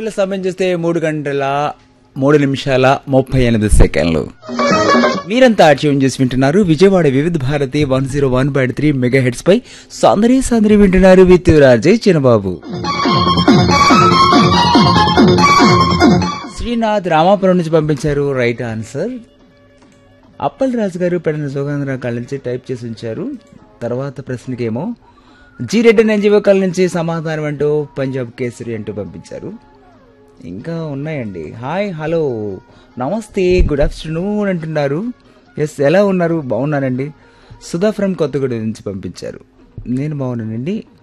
స్టూడియోలో సమయం చేస్తే మూడు గంటల మూడు నిమిషాల ముప్పై ఎనిమిది సెకండ్లు మీరంతా ట్యూన్ చేసి వింటున్నారు Vijayawada Vividh Bharati one zero one point three megahertz పై సౌందర్య సౌందర్య వింటున్నారు విత్ రాజయ్ చిన్నబాబు శ్రీనాథ్ రామాపురం నుంచి పంపించారు రైట్ ఆన్సర్ అప్పల్ రాజు గారు పెడన సుగంధరావు కాళ్ళ నుంచి టైప్ చేసి ఉంచారు తర్వాత ప్రశ్నకేమో జీ రెడ్డి ఎన్జిఓ కాళ్ళ నుంచి సమాధానం అంటూ పంజాబ్ కేసరి అంటూ పంపించారు ఇంకా ఉన్నాయండి హాయ్ హలో నమస్తే గుడ్ ఆఫ్టర్నూన్ అంటున్నారు ఎస్ ఎలా ఉన్నారు బాగున్నానండి సుధా ఫ్రమ్ కొత్తగూడ నుంచి పంపించారు నేను బాగున్నానండి